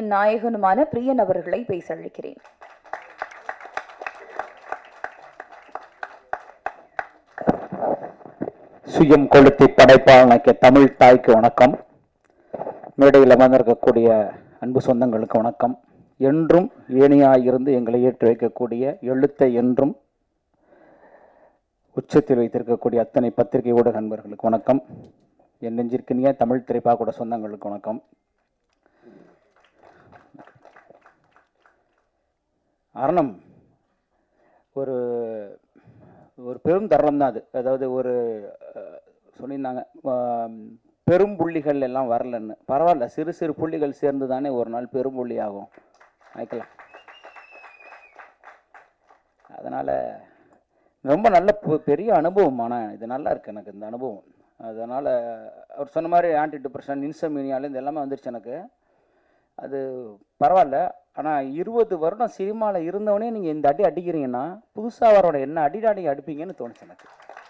படத்தின் நாயகனுமான பிரியன் அவர்களை பேச அழைக்கிறேன் சுயம் கொளுத்தி படைப்பாளனுக்கு தமிழ் தாய்க்கு வணக்கம் மேடையில் அமர்ந்திருக்கக்கூடிய அன்பு சொந்தங்களுக்கு வணக்கம் என்றும் ஏணியாயிருந்து எங்களை ஏற்றி வைக்கக்கூடிய எழுத்தை என்றும் உச்சத்தில் வைத்திருக்கக்கூடிய அத்தனை பத்திரிகை ஊடக நண்பர்களுக்கு வணக்கம் என் நெஞ்சிற்கினிய தமிழ் திரைப்பாக்கூட சொந்தங்களுக்கு வணக்கம் அரணம் ஒரு ஒரு பெரும் தருணம் தான் அது அதாவது ஒரு அஹ், சொல்லியிருந்தாங்க ஆம், பெரும் புள்ளிகள் எல்லாம் வரலன்னு பரவாயில்ல சிறு சிறு புள்ளிகள் சேர்ந்து தானே ஒரு நாள் பெரும் புள்ளி ஆகும் வைக்கலாம் அதனால் ரொம்ப நல்ல பெ- பெரிய அனுபவம் ஆனால் இது நல்லா இருக்கு எனக்கு இந்த அனுபவம் அதனால் அவர் சொன்ன மாதிரி ஆன்டி டிப்ரெஷன் இன்சமீனியால இது எல்லாமே வந்துருச்சு எனக்கு அது பரவாயில்ல ஆனால் இருபது வருடம் சினிமாவில் இருந்தவனே நீங்கள் இந்த அடி அடிக்கிறீங்கன்னா புதுசாக வரவட என்ன அடிடா நீங்கள் அடிப்பீங்கன்னு தோணுச்சு எனக்கு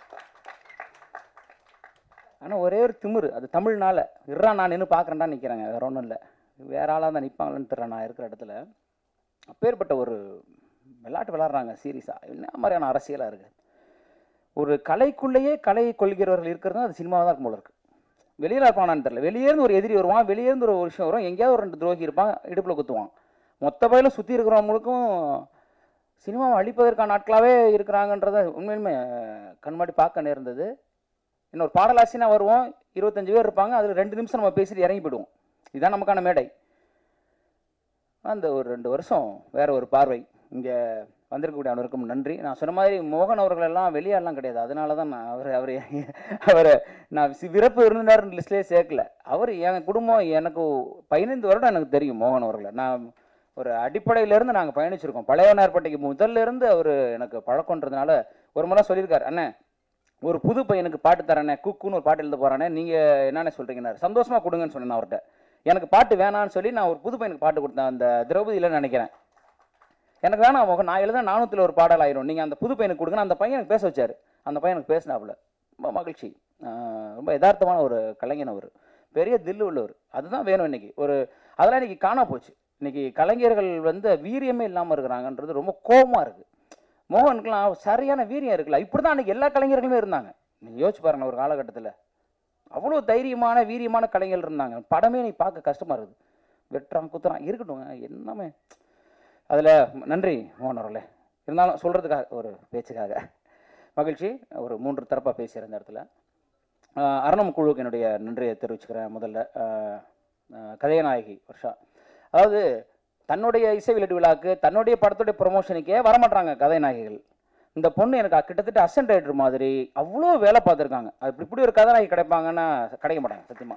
ஆனால் ஒரே ஒரு திமிரு அது தமிழ்னால இருறா நான் நின்று பார்க்குறேன்டா நிற்கிறேங்க வேற ஒன்றும் இல்லை வேற ஆளாக தான் நிற்பாங்களேன்னு தெரியல நான் இருக்கிற இடத்துல அப்பேற்பட்ட ஒரு விளையாட்டு விளாட்றாங்க சீரியஸாக என்ன மாதிரியான அரசியலாக இருக்குது ஒரு கலைக்குள்ளேயே கலை கொள்கிறவர்கள் இருக்கிறது அது சினிமாவாக தான் இருக்கும் போல இருக்கு வெளியில் இருப்பானான்னு தெரியல வெளியே இருந்து ஒரு எதிரி வருவான் வெளியே இருந்து ஒரு விஷயம் வரும் எங்கேயாவது ஒரு ரெண்டு துரோகி இருப்பான் இடுப்பில் குத்துவான் மொத்த பயில சுற்றி இருக்கிறவங்களுக்கும் சினிமாவை அழிப்பதற்கான நாட்களாகவே இருக்கிறாங்கன்றத உண்மையிலுமே கண்மாடி பார்க்க நேர்ந்தது இன்னொரு பாடலாசினா வருவோம் இருபத்தஞ்சு பேர் இருப்பாங்க அதில் ரெண்டு நிமிஷம் நம்ம பேசிட்டு இறங்கி போயிடுவோம் இதுதான் நமக்கான மேடை அந்த ஒரு ரெண்டு வருஷம் வேற ஒரு பார்வை இங்கே வந்திருக்கக்கூடிய அனைவருக்கும் நன்றி நான் சொன்ன மாதிரி மோகன் அவர்கள் எல்லாம் வெளியாடலாம் கிடையாது அதனால தான் நான் அவர் அவர் அவரை நான் சி- விறப்பு விருந்தினர் லிஸ்ட்லேயே சேர்க்கல அவர் என் குடும்பம் எனக்கு பதினைந்து வருடம் எனக்கு தெரியும் மோகன் அவர்களை நான் ஒரு அடிப்படையிலேருந்து நாங்கள் பயணிச்சிருக்கோம் பழையவனார்பேட்டைக்கு முதல்ல இருந்து அவர் எனக்கு பழக்கன்றதுனால ஒரு முறை சொல்லியிருக்காரு அண்ணே ஒரு புது பையனுக்கு பாட்டு தரேனே குக்குன்னு ஒரு பாட்டு எழுத போறானே நீங்கள் என்னென்ன சொல்கிறீங்கன்னாரு சந்தோஷமாக கொடுங்கன்னு சொன்னேன் நான் அவர்கிட்ட எனக்கு பாட்டு வேணான்னு சொல்லி நான் ஒரு புது பையனுக்கு பாட்டு கொடுத்தேன் அந்த திரௌபதியில் நினைக்கிறேன் எனக்கு வேணாம் மோகன் நான் எழுத நானூற்றில் ஒரு பாடல் ஆயிரும் நீங்கள் அந்த புது பையனுக்கு கொடுங்க அந்த பையன் எனக்கு பேச வச்சாரு அந்த பையன் எனக்கு பேசினாப்புல ரொம்ப மகிழ்ச்சி ஆஹ் ரொம்ப யதார்த்தமான ஒரு கலைஞன் அவர் பெரிய தில்லு உள்ளவர் அதுதான் வேணும் இன்னைக்கு ஒரு அதெல்லாம் இன்னைக்கு காணா போச்சு இன்னைக்கு கலைஞர்கள் வந்து வீரியமே இல்லாமல் இருக்கிறாங்கன்றது ரொம்ப கோபமாக இருக்குது மோகனுக்குலாம் சரியான வீரியம் இருக்குல்ல இப்படி தான் அன்றைக்கி எல்லா கலைஞர்களுமே இருந்தாங்க நீங்கள் யோசிச்சு பாருங்க ஒரு காலகட்டத்தில் அவ்வளோ தைரியமான வீரியமான கலைஞர்கள் இருந்தாங்க படமே நீ பார்க்க கஷ்டமாக இருக்குது வெட்டுறான் குத்துறான் இருக்கட்டும் என்னமே அதில் நன்றி மோகன் அவர்களே இருந்தாலும் சொல்கிறதுக்காக ஒரு பேச்சுக்காக மகிழ்ச்சி ஒரு மூன்று தரப்பாக பேசியிருந்த இடத்துல ஆஹ் அரணம் குழுவுக்கு என்னுடைய நன்றியை தெரிவிச்சுக்கிறேன் முதல்ல ஆஹ் ஆஹ் கதைநாயகி வருஷா அதாவது தன்னுடைய இசை வெளியீடு விழாக்கு தன்னுடைய படத்துடைய ப்ரொமோஷனுக்கே வரமாட்டாங்க கதைநாயகிகள் இந்த பொண்ணு எனக்கு கிட்டத்தட்ட அசன்ட் ரைட்டர் மாதிரி அவ்வளோ வேலை பார்த்துருக்காங்க அது இப்படி இப்படி ஒரு கதாநாயகி கிடைப்பாங்கன்னா கிடைக்க மாட்டாங்க சத்தியமா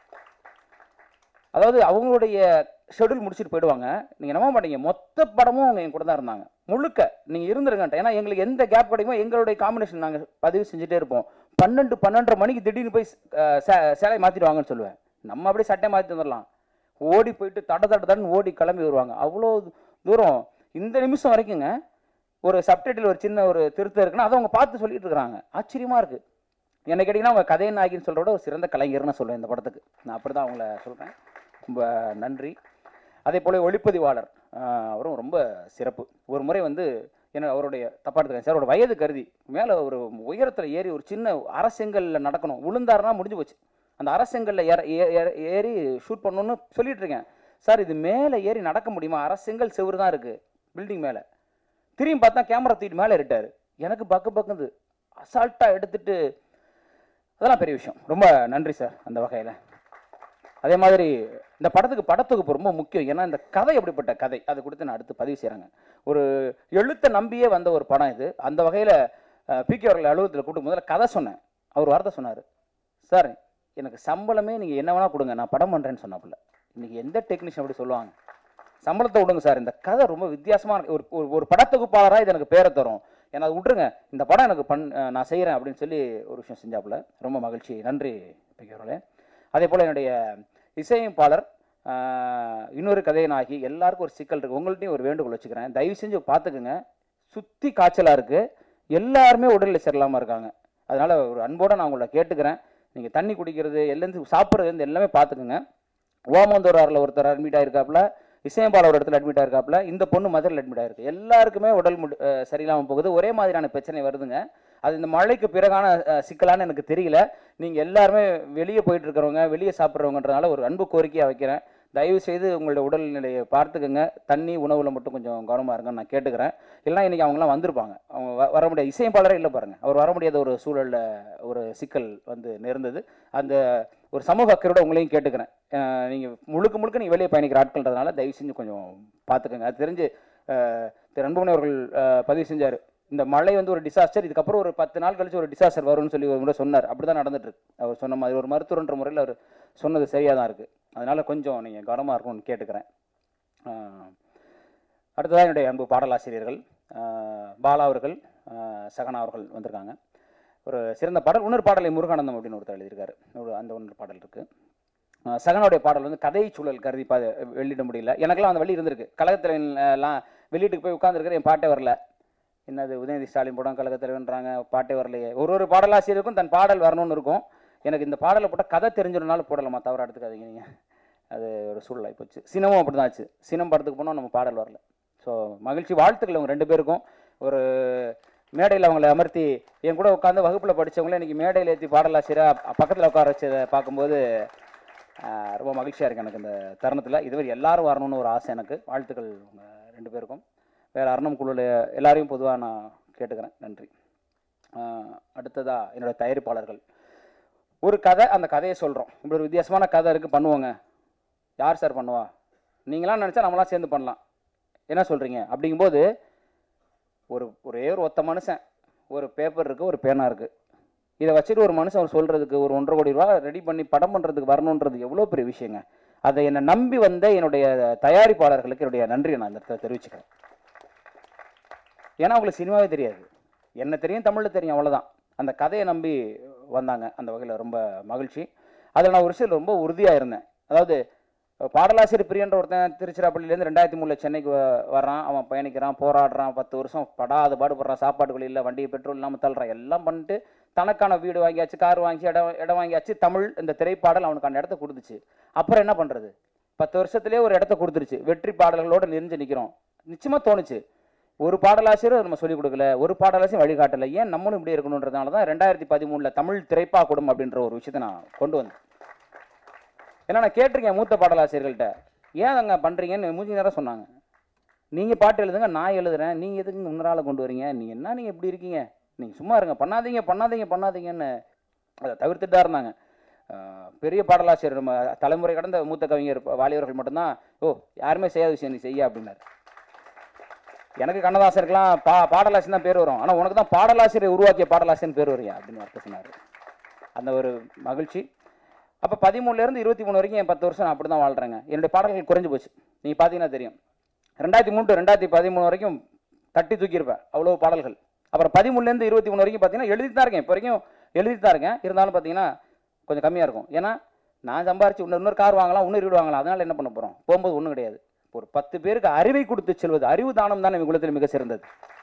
அதாவது அவங்களுடைய ஷெட்யூல் முடிச்சுட்டு போயிடுவாங்க நீங்கள் நம்ப மாட்டீங்க மொத்த படமும் அவங்க என் கூட தான் இருந்தாங்க முழுக்க நீங்கள் இருந்துருங்கன்ட்டு ஏன்னா எங்களுக்கு எந்த கேப் கிடைக்குமோ எங்களுடைய காம்பினேஷன் நாங்கள் பதிவு செஞ்சுட்டே இருப்போம் பன்னெண்டு பன்னெண்டரை மணிக்கு திடீர்னு போய் அஹ், சே- சேலை மாற்றிடுவாங்கன்னு சொல்லுவேன் நம்ம அப்படியே சட்டை மாற்றி வந்துடலாம் ஓடி போயிட்டு தட தட தடன்னு ஓடி கிளம்பி வருவாங்க அவ்வளோ தூரம் இந்த நிமிஷம் வரைக்குங்க ஒரு சப்டைட்டில் ஒரு சின்ன ஒரு திருத்தம் இருக்குன்னா அதை அவங்க பார்த்து சொல்லிட்டு இருக்கிறாங்க ஆச்சரியமா இருக்கு என்ன கேட்டிங்கன்னா அவங்க கதை நாயகின்னு சொல்கிறத விட ஒரு சிறந்த கலைஞர்னு சொல்லுவேன் இந்த படத்துக்கு நான் அப்படி தான் அவங்கள சொல்கிறேன் ரொம்ப நன்றி அதே போல ஒளிப்பதிவாளர் ஆஹ் அவரும் ரொம்ப சிறப்பு ஒரு முறை வந்து என்ன அவருடைய தப்பா எடுத்துக்கேன் சார் அவரோட வயது கருதி மேலே ஒரு உயரத்தில் ஏறி ஒரு சின்ன அரசெங்கல்ல நடக்கணும் விழுந்தாருன்னா முடிஞ்சு போச்சு அந்த அரசெங்கல்ல ஏற ஏ- ஏற- ஏறி ஷூட் பண்ணணும்னு சொல்லிட்டு இருக்கேன் சார் இது மேலே ஏறி நடக்க முடியுமா அரசெங்கல் செவுரு தான் இருக்கு பில்டிங் மேலே திரும்பி பார்த்தா கேமரா தூக்கிட்டு மேலே ஏறிட்டாரு எனக்கு பக்கு பக்குது அசால்ட்டாக எடுத்துட்டு அதெல்லாம் பெரிய விஷயம் ரொம்ப நன்றி சார் அந்த வகையில் அதே மாதிரி இந்த படத்துக்கு படத்தொகுப்பு ரொம்ப முக்கியம் ஏன்னா இந்த கதை எப்படிப்பட்ட கதை அதை கொடுத்து நான் அடுத்து பதிவு செய்கிறாங்க ஒரு எழுத்தை நம்பியே வந்த ஒரு படம் இது அந்த வகையில் பிகே அவர்கள் அலுவலகத்தில் கூட்டும் முதல்ல கதை சொன்னேன் அவர் வார்த்தை சொன்னார் சார் எனக்கு சம்பளமே நீங்கள் என்ன வேணால் கொடுங்க நான் படம் பண்ணுறேன்னு சொன்னாப்புல இன்னைக்கு எந்த டெக்னீஷியன் அப்படி சொல்லுவாங்க சம்பளத்தை விடுங்க சார் இந்த கதை ரொம்ப வித்தியாசமான ஒரு ஒரு- ஒரு படத்தொகுப்பாளராக இது எனக்கு பேரை தரும் ஏன்னா அது விட்டுருங்க இந்த படம் எனக்கு பண் அஹ் நான் செய்கிறேன் அப்படின்னு சொல்லி ஒரு விஷயம் செஞ்சாப்புல ரொம்ப மகிழ்ச்சி நன்றி பிகே அவர்களே அதே போல் என்னுடைய இசையமைப்பாளர் ஆஹ், இன்னொரு கதையனாகி எல்லாருக்கும் ஒரு சிக்கல் இருக்குது உங்கள்ட்டையும் ஒரு வேண்டுகோள் வச்சுக்கிறேன் தயவு செஞ்சு பார்த்துக்குங்க சுற்றி காய்ச்சலாக இருக்குது எல்லாருமே உடலில் சரியில்லாமல் இருக்காங்க அதனால் ஒரு அன்போடு நான் உங்களை கேட்டுக்கிறேன் நீங்கள் தண்ணி குடிக்கிறது எல்லேருந்து சாப்பிட்றது எல்லாமே பார்த்துக்குங்க ஓமந்தூராரில் ஒருத்தர் அட்மிட் ஆயிருக்காப்புல இசையம்பால் ஒரு இடத்துல அட்மிட் ஆயிருக்காப்புல இந்த பொண்ணு மதுரையில் அட்மிட் ஆயிருக்கு எல்லாருக்குமே உடல் முடி அஹ் சரியில்லாமல் போகுது ஒரே மாதிரியான பிரச்சனை வருதுங்க அது இந்த மழைக்கு பிறகான அஹ், சிக்கலான்னு எனக்கு தெரியல நீங்கள் எல்லாருமே வெளியே போயிட்டு இருக்கிறவங்க வெளியே சாப்பிட்றவங்கன்றதுனால ஒரு அன்பு கோரிக்கையாக வைக்கிறேன் தயவு செய்து உங்களோட உடல்நிலையை பார்த்துக்கோங்க தண்ணி உணவில் மட்டும் கொஞ்சம் கவனமாக இருங்கன்னு நான் கேட்டுக்கிறேன் இல்லைனா இன்றைக்கி அவங்களாம் வந்திருப்பாங்க அவங்க வ- வர முடியாது இசையமைப்பாளரே இல்லை பாருங்கள் அவர் வர முடியாத ஒரு சூழலில் ஒரு சிக்கல் வந்து நேர்ந்தது அந்த ஒரு சமூக அக்கறையோட உங்களையும் கேட்டுக்கிறேன் நீங்கள் முழுக்க முழுக்க நீங்கள் வெளியே பயணிக்கிற ஆட்கள்ன்றதுனால தயவு செஞ்சு கொஞ்சம் பார்த்துக்கோங்க அது தெரிஞ்சு அஹ், திரு அன்புமணி அவர்கள் அஹ், பதிவு செஞ்சார் இந்த மழை வந்து ஒரு டிசாஸ்டர் இதுக்கப்புறம் ஒரு பத்து நாள் கழிச்சு ஒரு டிசாஸ்டர் வரும்னு சொல்லி ஒரு முறை சொன்னார் அப்படி தான் நடந்துட்டு இருக்கு அவர் சொன்ன மாதிரி ஒரு மருத்துவர்ன்ற முறையில் அவர் சொன்னது சரியாக தான் இருக்குது அதனால் கொஞ்சம் நீங்கள் கவனமாக இருக்கணும்னு கேட்டுக்கிறேன் அஹ், அடுத்ததாக என்னுடைய அன்பு பாடலாசிரியர்கள் அஹ், பாலா அவர்கள் அஹ், சகனா அவர்கள் வந்திருக்காங்க ஒரு சிறந்த பாடல் இன்னொரு பாடலை முருகானந்தம் அப்படின்னு ஒருத்தர் எழுதியிருக்காரு ஒரு அந்த ஒன்று பாடல் இருக்கு அஹ் சகனுடைய பாடல் வந்து கதை சூழல் கருதி பா வெளியிட முடியல எனக்கெல்லாம் அந்த வழி இருந்திருக்கு கழகத்தில் எல்லாம் வெளியீட்டுக்கு போய் உட்காந்துருக்கிற என் பாட்டே வரல என்னது உதயநிதி ஸ்டாலின் படம் கழகத்தலைவன்றாங்க பாட்டே வரலையே ஒரு ஒரு பாடலாசிரியருக்கும் தன் பாடல் வரணும்னு இருக்கும் எனக்கு இந்த பாடலை போட்டால் கதை தெரிஞ்சிடனால போடலாமா தவறு எடுத்துக்காதீங்க நீங்கள் அது ஒரு சூழலாகி போச்சு சினமும் அப்படி தான் ஆச்சு சினம் படத்துக்கு போனோம் நம்ம பாடல் வரல ஸோ மகிழ்ச்சி வாழ்த்துக்கள் அவங்க ரெண்டு பேருக்கும் ஒரு மேடையில் அவங்கள அமர்த்தி என் கூட உட்காந்து வகுப்பில் படித்தவங்களே இன்னைக்கு மேடையில் ஏற்றி பாடலாசிரியராக பக்கத்தில் உட்கார வச்சதை பார்க்கும்போது ஆஹ், ரொம்ப மகிழ்ச்சியாக இருக்கு எனக்கு இந்த தருணத்தில் இதுவரை எல்லாரும் வரணும்னு ஒரு ஆசை எனக்கு வாழ்த்துக்கள் உங்க ரெண்டு பேருக்கும் வேறு அரணம் குழுவில் எல்லாரையும் பொதுவாக நான் கேட்டுக்கிறேன் நன்றி ஆஹ், அடுத்ததா என்னோட தயாரிப்பாளர்கள் ஒரு கதை அந்த கதையை சொல்கிறோம் இப்படி ஒரு வித்தியாசமான கதை இருக்குது பண்ணுவோங்க யார் சார் பண்ணுவா நீங்களாம் நினச்சா நம்மளாம் சேர்ந்து பண்ணலாம் என்ன சொல்கிறீங்க அப்படிங்கும்போது ஒரு ஒரே ஒரு ஒத்த மனுஷன் ஒரு பேப்பர் இருக்குது ஒரு பேனா இருக்குது இதை வச்சுட்டு ஒரு மனுஷன் அவர் சொல்கிறதுக்கு ஒரு ஒன்றரை கோடி ரூபா ரெடி பண்ணி படம் பண்ணுறதுக்கு வரணுன்றது எவ்வளோ பெரிய விஷயங்க அதை என்னை நம்பி வந்த என்னுடைய தயாரிப்பாளர்களுக்கு என்னுடைய நன்றியை நான் இந்த இடத்துல தெரிவிச்சுக்கிறேன் ஏன்னா அவங்களுக்கு சினிமாவே தெரியாது என்ன தெரியும் தமிழில் தெரியும் அவ்வளோதான் அந்த கதையை நம்பி வந்தாங்க அந்த வகையில் ரொம்ப மகிழ்ச்சி அதில் நான் ஒரு விஷயம் ரொம்ப உறுதியாக இருந்தேன் அதாவது பாடலாசிரியர் பிரியன்ற ஒருத்தன் திருச்சிராப்பள்ளியிலேருந்து ரெண்டாயிரத்தி மூணில் சென்னைக்கு வ- வர்றான் அவன் பயணிக்கிறான் போராடுறான் பத்து வருஷம் படாத பாடுபடுறான் சாப்பாடு வழி இல்லை வண்டி பெட்ரோல் இல்லாமல் தள்ளுறான் எல்லாம் பண்ணிட்டு தனக்கான வீடு வாங்கியாச்சு கார் வாங்கி இடம் இடம் வாங்கியாச்சு தமிழ் இந்த திரைப்பாடல் அவனுக்கு அந்த இடத்த கொடுத்துச்சு அப்புறம் என்ன பண்ணுறது பத்து வருஷத்துலேயே ஒரு இடத்த கொடுத்துருச்சு வெற்றி பாடல்களோடு நெறிஞ்சு நிற்கிறோம் நிச்சயமாக தோணுச்சு ஒரு பாடலாசிரியர் நம்ம சொல்லிக் கொடுக்கல ஒரு பாடலாசிரியர் வழிகாட்டல ஏன் நம்மளும் இப்படி இருக்கணுன்றதுனால தான் ரெண்டாயிரத்தி பதிமூணில் தமிழ் திரைப்பா குடும் அப்படின்ற ஒரு விஷயத்தை நான் கொண்டு வந்தேன் ஏன்னா நான் கேட்டிருக்கேன் மூத்த பாடலாசிரியர்கள்ட்ட ஏன் அங்கே பண்ணுறீங்கன்னு மூஞ்சி நேரம் சொன்னாங்க நீங்கள் பாட்டு எழுதுங்க நான் எழுதுறேன் நீங்கள் எதுக்கு முன்னால கொண்டு வரீங்க நீங்கள் என்ன நீங்கள் இப்படி இருக்கீங்க நீங்கள் சும்மா இருங்க பண்ணாதீங்க பண்ணாதீங்க பண்ணாதீங்கன்னு அதை தவிர்த்துட்டு தான் இருந்தாங்க ஆஹ் பெரிய பாடலாசிரியர் நம்ம தலைமுறை கடந்த மூத்த கவிஞர் வாலியவர்கள் மட்டும்தான் ஓ யாருமே செய்யாத விஷயம் நீ செய்ய அப்படின்னாரு எனக்கு கண்ணதாசருக்கெல்லாம் பா பாடலாசிரியர் தான் பேர் வரும் ஆனால் உனக்கு தான் பாடலாசிரியர் உருவாக்கிய பாடலாசிரியர் பேர் வரையா அப்படின்னு வார்த்தை சொன்னார் அந்த ஒரு மகிழ்ச்சி அப்போ பதிமூணுலேருந்து இருபத்தி மூணு வரைக்கும் என் பத்து வருஷம் நான் அப்படி தான் வாழ்கிறேங்க என்னுடைய பாடல்கள் குறைஞ்சு போச்சு நீங்கள் பார்த்தீங்கன்னா தெரியும் ரெண்டாயிரத்தி மூணு to ரெண்டாயிரத்தி பதிமூணு வரைக்கும் தட்டி தூக்கியிருப்பேன் அவ்வளோ பாடல்கள் அப்புறம் பதிமூணுலேருந்து இருபத்தி மூணு வரைக்கும் பார்த்தீங்கன்னா எழுதிட்டு தான் இருக்கேன் இப்போ வரைக்கும் எழுதிட்டு தான் இருக்கேன் இருந்தாலும் பார்த்தீங்கன்னா கொஞ்சம் கம்மியாக இருக்கும் ஏன்னா நான் சம்பாரிச்சு இன்னொரு இன்னொரு கார் வாங்கலாம் இன்னொரு வீடு வாங்கலாம் அதனால என்ன பண்ண போகிறோம் போகும்போது ஒன்றும் கிடையாது ஒரு பத்து பேருக்கு அறிவை கொடுத்து செல்வது அறிவு தானம் தான் எங்கள் குலத்தில் மிக சிறந்தது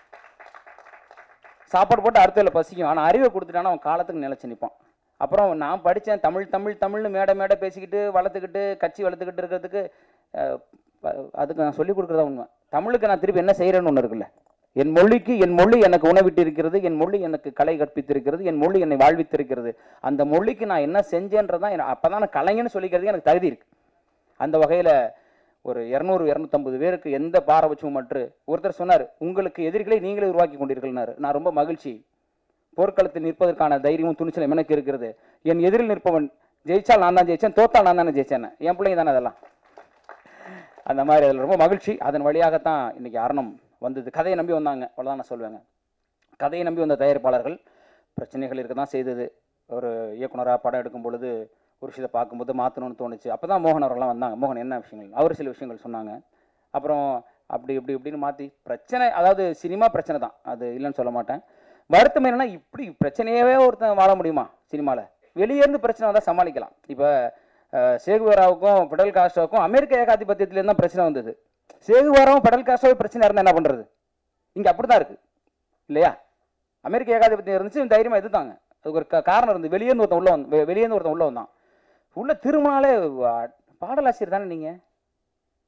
சாப்பாடு போட்டு அர்த்தத்தில் பசிக்கும் ஆனால் அறிவை கொடுத்துட்டானா அவன் காலத்துக்கு நிலைச்சு நிற்பான் அப்புறம் நான் படித்தேன் தமிழ் தமிழ் தமிழ்னு மேடை மேடை பேசிக்கிட்டு வளர்த்துக்கிட்டு கட்சி வளர்த்துக்கிட்டு இருக்கிறதுக்கு அஹ், ப- அதுக்கு நான் சொல்லிக் கொடுக்குறதா உண்மை தமிழுக்கு நான் திருப்பி என்ன செய்கிறேன்னு ஒன்று இருக்குல்ல என் மொழிக்கு என் மொழி எனக்கு உணவிட்டு இருக்கிறது என் மொழி எனக்கு கலை கற்பித்திருக்கிறது என் மொழி என்னை வாழ்வித்திருக்கிறது அந்த மொழிக்கு நான் என்ன செஞ்சேன்றதான் அப்போ தான் நான் கலைஞன்னு சொல்லிக்கிறதுக்கு எனக்கு தகுதி இருக்கு அந்த வகையில் ஒரு இரநூறு இரநூத்தம்பது பேருக்கு எந்த பாரபட்சமும் மற்று ஒருத்தர் சொன்னார் உங்களுக்கு எதிரிகளை நீங்களே உருவாக்கி கொண்டீர்கள்னாரு நான் ரொம்ப மகிழ்ச்சி போர்க்களத்தில் நிற்பதற்கான தைரியமும் துணிச்சலும் எனக்கு இருக்கிறது என் எதிரில் நிற்பவன் ஜெயிச்சால் நான் தான் ஜெயிச்சேன் தோத்தால் நான் தானே ஜெயிச்சேன் என் பிள்ளைங்க தானே அதெல்லாம் அந்த மாதிரி அதில் ரொம்ப மகிழ்ச்சி அதன் வழியாகத்தான் இன்னைக்கு அரணம் வந்தது கதையை நம்பி வந்தாங்க அவ்வளோதான் நான் சொல்லுவேங்க கதையை நம்பி வந்த தயாரிப்பாளர்கள் பிரச்சனைகள் இருக்க தான் செய்தது ஒரு இயக்குனராக படம் எடுக்கும் பொழுது ஒரு விஷயத்தை பார்க்கும்போது மாற்றணும்னு தோணுச்சு அப்போ தான் மோகன் அவர்கள்லாம் வந்தாங்க மோகன் என்ன விஷயங்கள் அவர் சில விஷயங்கள் சொன்னாங்க அப்புறம் அப்படி இப்படி இப்படின்னு மாற்றி பிரச்சனை அதாவது சினிமா பிரச்சனை தான் அது இல்லைன்னு சொல்ல மாட்டேன் வருத்தம் என்னன்னா இப்படி பிரச்சனையவே ஒருத்தன் வாழ முடியுமா சினிமாவில் வெளியே இருந்து பிரச்சனை வந்தால் சமாளிக்கலாம் இப்போ சேகுவராவுக்கும் பிடல் காஸ்டோவுக்கும் அமெரிக்க ஏகாதிபத்தியத்துலேருந்து தான் பிரச்சனை வந்தது சேகுவராவும் பிடல் காஸ்டோவே பிரச்சனை இருந்தால் என்ன பண்ணுறது இங்கே அப்படி தான் இருக்குது இல்லையா அமெரிக்க ஏகாதிபத்தியம் இருந்துச்சு தைரியமாக எதிர்த்தாங்க அதுக்கு ஒரு கா- காரணம் இருந்து வெளியேருந்து ஒருத்தன் உள்ள வந்து வெளியேருந்து ஒருத்தன் உள்ள வந்தான் உள்ள திரும்பினாலே வா- பாடலாசிரியர் தானே நீங்கள்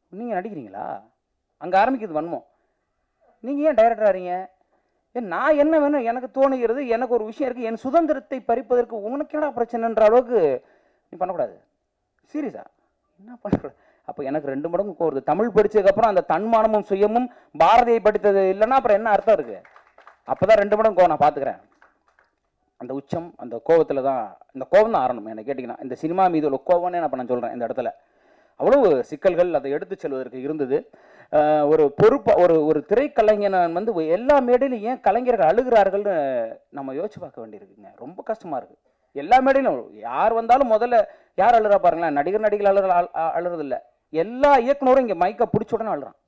நீங்கள் நடிக்கிறீங்களா அங்கே ஆரம்பிக்குது வன்மம் நீங்கள் ஏன் டைரக்டர் ஆறீங்க ஏன் நான் என்ன வேணும் எனக்கு தோணுகிறது எனக்கு ஒரு விஷயம் இருக்குது என் சுதந்திரத்தை பறிப்பதற்கு உனக்கு என்னடா பிரச்சனைன்ற அளவுக்கு நீ பண்ணக்கூடாது சீரியஸா என்ன பண்ணக்கூடாது அப்போ எனக்கு ரெண்டு மடங்கு கோருது தமிழ் படிச்சதுக்கப்புறம் அந்த தன்மானமும் சுயமும் பாரதியை படித்தது இல்லைன்னா அப்புறம் என்ன அர்த்தம் இருக்குது அப்போ தான் ரெண்டு மடங்கு கோவம் நான் பார்த்துக்கிறேன் அந்த உச்சம் அந்த கோவத்தில் தான் இந்த கோவம் தான் ஆரணும் என்ன கேட்டிங்கன்னா இந்த சினிமா மீது உள்ள கோவம்னே நான் இப்ப நான் சொல்கிறேன் இந்த இடத்துல அவ்வளவு சிக்கல்கள் அதை எடுத்து செல்வதற்கு இருந்தது அஹ் ஒரு பொறுப்பா ஒரு ஒரு திரைக்கலைஞன் வந்து எல்லா மேடையிலும் ஏன் கலைஞர்கள் அழுகிறார்கள்னு நம்ம யோசிச்சு பார்க்க வேண்டியிருக்குங்க ரொம்ப கஷ்டமா இருக்கு எல்லா மேடையிலும் யார் வந்தாலும் முதல்ல யார் அழுறா பாருங்களேன் நடிகர் நடிகர் அழுற அழுறது இல்ல எல்லா இயக்குனரும் இங்க மைக்கை பிடிச்ச உடனே அழுறான்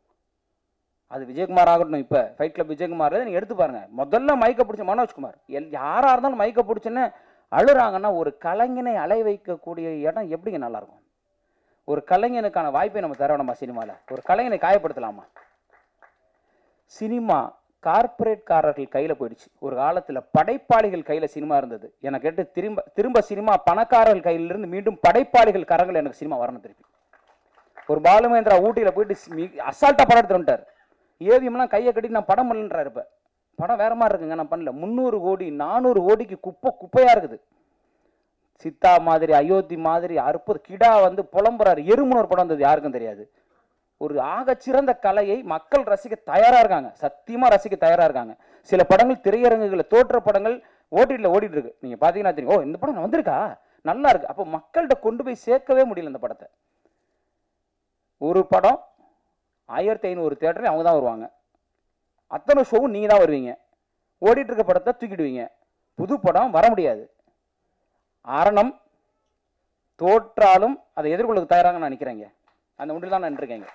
அது விஜயகுமார் ஆகட்டும் இப்போ ஃபைட் கிளப் விஜயகுமார் நீங்கள் எடுத்து பாருங்க முதல்ல மைக்கை பிடிச்ச மனோஜ்குமார் எல் யாராக இருந்தாலும் மைக்கை பிடிச்சோன்னே அழுறாங்கன்னா ஒரு கலைஞனை அலை வைக்கக்கூடிய இடம் எப்படிங்க நல்லா இருக்கும் ஒரு கலைஞனுக்கான வாய்ப்பை நம்ம தர வேணாமா சினிமாவில் ஒரு கலைஞனை காயப்படுத்தலாமா சினிமா கார்ப்பரேட்காரர்கள் கையில் போயிடுச்சு ஒரு காலத்தில் படைப்பாளிகள் கையில் சினிமா இருந்தது எனக்கு கேட்டு திரும்ப திரும்ப சினிமா பணக்காரர்கள் கையிலிருந்து மீண்டும் படைப்பாளிகள் கரங்கள் எனக்கு சினிமா வரணும் திருப்பி ஒரு பாலுமேந்திரா ஊட்டியில் போயிட்டு அசால்ட்டாக படம் எடுத்துட்டு வந்துட்டார் ஏவிஎம்லாம் கையை கட்டி நான் படம் பண்ணலன்றாரு இப்போ படம் வேற மாதிரி இருக்குங்க நான் பண்ணல முந்நூறு கோடி நானூறு கோடிக்கு குப்பை குப்பையாக இருக்குது சித்தா மாதிரி அயோத்தி மாதிரி அற்புத கிடா வந்து புலம்புறாரு எறும்புன்னு ஒரு படம் வந்தது யாருக்கும் தெரியாது ஒரு ஆகச்சிறந்த கலையை மக்கள் ரசிக்க தயாரா இருக்காங்க சத்தியமா ரசிக்க தயாரா இருக்காங்க சில படங்கள் திரையரங்குகளில் தோற்ற படங்கள் ஓடிடியில் ஓடிட்டு இருக்கு நீங்க பாத்தீங்கன்னா தெரியும் ஓ இந்த படம் வந்திருக்கா நல்லா இருக்கு அப்போ மக்கள்கிட்ட கொண்டு போய் சேர்க்கவே முடியல இந்த படத்தை ஒரு படம் ஆயிரத்தி ஐநூறு தேட்டரில் அவங்க தான் வருவாங்க அத்தனை ஷோவும் நீங்கள் தான் வருவீங்க ஓடிட்டு இருக்க படத்தை தூக்கிடுவீங்க புது படம் வர முடியாது அரணம் தோற்றாலும் அதை எதிர்கொள்ள தயாராக நான் நிற்கிறேங்க அந்த ஒன்றில் தான் நான் நின்றுருக்கேங்க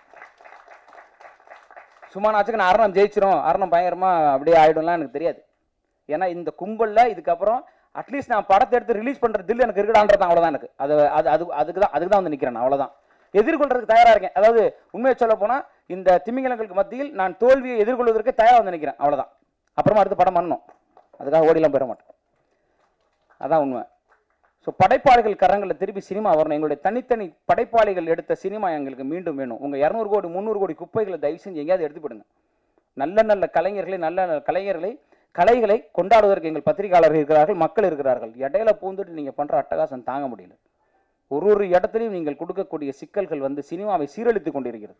சும்மா நாச்சுக்கு நான் அரணம் ஜெயிச்சிரும் அரணம் பயங்கரமா அப்படியே ஆயிடும்லாம் எனக்கு தெரியாது ஏன்னா இந்த கும்பலில் இதுக்கப்புறம் அட்லீஸ்ட் நான் படத்தை எடுத்து ரிலீஸ் பண்ணுற தில் எனக்கு இருக்குடான்றது அவ்வளோதான் எனக்கு அது அது அது அதுக்கு தான் அதுக்கு தான் வந்து நிற்கிறேன் அவ்வளோதான் எதிர்கொள்றதுக்கு தயாராக இருக்கேன் அதாவது உண்மையை சொல்ல போனால் இந்த திமிங்கலங்களுக்கு மத்தியில் நான் தோல்வியை எதிர்கொள்வதற்கு தயாராக வந்து நிற்கிறேன் அவ்வளோதான் அப்புறமா அடுத்து படம் பண்ணணும் அதுக்காக ஓடிலாம் போயிட மாட்டேன் அதான் உண்மை ஸோ படைப்பாளிகள் கரங்களில் திருப்பி சினிமா வரணும் எங்களுடைய தனித்தனி படைப்பாளிகள் எடுத்த சினிமா எங்களுக்கு மீண்டும் வேணும் உங்கள் இரநூறு கோடி முந்நூறு கோடி குப்பைகளை தயவு செஞ்சு எங்கேயாவது எடுத்து போடுங்க நல்ல நல்ல கலைஞர்களை நல்ல நல்ல கலைஞர்களை கலைகளை கொண்டாடுவதற்கு எங்கள் பத்திரிகையாளர்கள் இருக்கிறார்கள் மக்கள் இருக்கிறார்கள் இடையில பூந்துட்டு நீங்கள் பண்ணுற அட்டகாசம் தாங்க முடியல ஒரு ஒரு இடத்துலையும் நீங்கள் கொடுக்கக்கூடிய சிக்கல்கள் வந்து சினிமாவை சீரழித்து கொண்டிருக்கிறது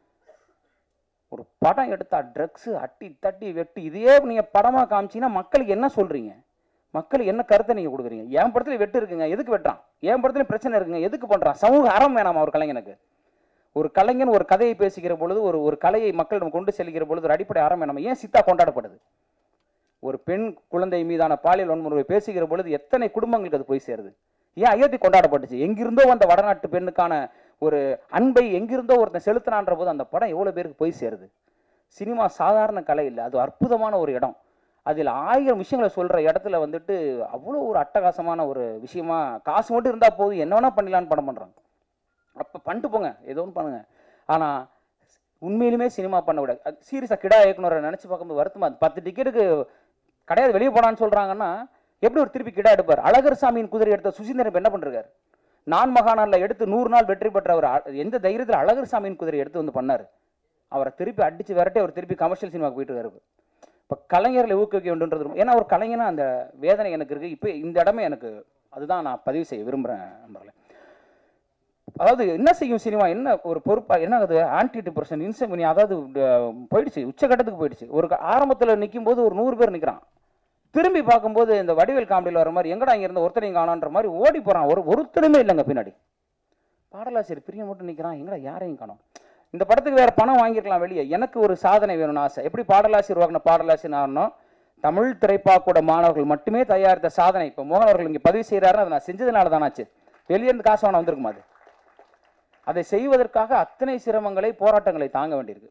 ஒரு படம் எடுத்தா ட்ரக்ஸு அட்டி தட்டி வெட்டி இதையே நீங்கள் படமாக காமிச்சீங்கன்னா மக்களுக்கு என்ன சொல்கிறீங்க மக்களுக்கு என்ன கருத்தை நீங்கள் கொடுக்குறீங்க என் படத்துல வெட்டு இருக்குங்க எதுக்கு வெட்டுறான் என் படத்துல பிரச்சனை இருக்குங்க எதுக்கு பண்ணுறான் சமூக அறம் வேணாமா ஒரு கலைஞனுக்கு ஒரு கலைஞன் ஒரு கதையை பேசுகிற பொழுது ஒரு ஒரு கலையை மக்களிடம் கொண்டு செல்கிற பொழுது ஒரு அடிப்படை அறம் வேணாமா ஏன் சித்தா கொண்டாடப்படுது ஒரு பெண் குழந்தை மீதான பாலியல் வன்முறை பேசுகிற பொழுது எத்தனை குடும்பங்களுக்கு அது போய் சேருது ஏன் அயோத்தி கொண்டாடப்பட்டுச்சு எங்கிருந்தோ வந்த வடநாட்டு பெண்ணுக்கான ஒரு அன்பை எங்கிருந்தோ ஒருத்தன் செலுத்தினான்ற போது அந்த படம் எவ்வளோ பேருக்கு போய் சேருது சினிமா சாதாரண கலை இல்லை அது அற்புதமான ஒரு இடம் அதில் ஆயிரம் விஷயங்களை சொல்கிற இடத்துல வந்துட்டு அவ்வளோ ஒரு அட்டகாசமான ஒரு விஷயமா காசு மட்டும் இருந்தால் போதும் என்ன வேணால் பண்ணிடலான்னு படம் பண்ணுறாங்க அப்போ பண்ணிட்டு போங்க ஏதோ ஒன்று பண்ணுங்க ஆனால் உண்மையிலுமே சினிமா பண்ணக்கூடாது அது சீரியஸாக கிடா இயக்குனரை நினச்சி பார்க்கும்போது வருத்தமா இருக்கு. பத்து டிக்கெட்டுக்கு கிடையாது வெளியே போனான்னு சொல்கிறாங்கன்னா எப்படி ஒரு திருப்பி கிடா எடுப்பார் அழகர் சாமியின் குதிரை எடுத்த சுசீந்திரன் இப்ப என்ன பண்ணிருக்காரு நான் மகாநாளில் எடுத்து நூறு நாள் வெற்றி பெற்ற அவர் அ- எந்த தைரியத்தில் அழகர் சாமியின் குதிரை எடுத்து வந்து பண்ணார் அவரை திருப்பி அடிச்சு விரட்டி அவர் திருப்பி கமர்ஷியல் சினிமாவுக்கு போயிட்டு இருக்காரு இப்போ கலைஞர்களை ஊக்குவிக்க வேண்டும்ன்றது ரொம்ப- ஏன்னா ஒரு கலைஞனா அந்த வேதனை எனக்கு இருக்கு இப்போ இந்த இடமே எனக்கு அதுதான் நான் பதிவு செய்ய விரும்புகிறேன் நண்பர்களே அதாவது என்ன செய்யும் சினிமா என்ன ஒரு பொறுப்பா என்ன ஆகுது ஆன்டி டிப்ரெஷன் இன்செமினி அதாவது அஹ், போயிடுச்சு உச்சகட்டத்துக்கு போயிடுச்சு ஒரு ஆரம்பத்தில் நிற்கும் போது ஒரு நூறு பேர் நிற்கிறான் திரும்பி பார்க்கும்போது இந்த வடிவேல் காமெடியில் வர மாதிரி எங்கடா இங்க இருந்த ஒருத்தரையும் காணோன்ற மாதிரி ஓடி போறான் ஒரு ஒருத்தருமே இல்லைங்க பின்னாடி பாடலாசிரியர் பிரியம் மட்டும் நிற்கிறான் எங்கடா யாரையும் காணோம் இந்த படத்துக்கு வேற பணம் வாங்கியிருக்கலாம் வெளியே எனக்கு ஒரு சாதனை வேணும்னு ஆசை எப்படி பாடலாசிரியர் வாங்கின பாடலாசிரியர் ஆகணும் தமிழ் திரைப்பாக்கூட மாணவர்கள் மட்டுமே தயாரித்த சாதனை இப்போ மோகன் அவர்கள் இங்கே பதிவு செய்கிறாருன்னு அதை நான் செஞ்சதுனால தானாச்சு வெளியே இருந்து காசு வாங்க வந்திருக்குமா அது அதை செய்வதற்காக அத்தனை சிரமங்களை போராட்டங்களை தாங்க வேண்டியிருக்கு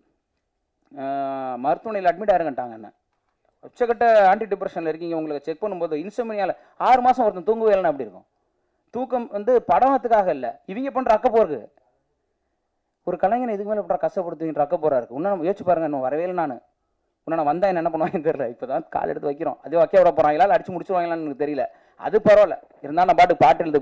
ஆஹ் மருத்துவமனையில் அட்மிட் ஆயிருங்கட்டாங்க என்ன உச்சக்கட்ட ஆன்டி டிப்ரெஷனில் இருக்கீங்க உங்களுக்கு செக் பண்ணும்போது இன்சோமினியால ஆறு மாதம் ஒருத்தன் தூங்கவே இல்லைன்னா அப்படி இருக்கும் தூக்கம் வந்து படத்துக்காக இல்லை இவங்க பண்ணுற அக்கப்போருக்கு ஒரு கலைஞனை இதுக்கு மேலே பண்ணுற கஷ்டப்படுத்துங்கிற அக்கப்போரா இருக்கு இன்னும் யோசிச்சு பாருங்க இன்னும் வரவே இல்லை நான் இன்னும் நான் வந்தா என்ன பண்ணுவாங்கன்னு தெரியல இப்போ தான் கால் எடுத்து வைக்கிறோம் அதே வைக்க விட போகிறாங்களா அடிச்சு முடிச்சுருவாங்களான்னு எனக்கு தெரியல அது பரவாயில்ல இருந்தாலும் நான் பாட்டு பாட்டு எழுத போயிடுவேன்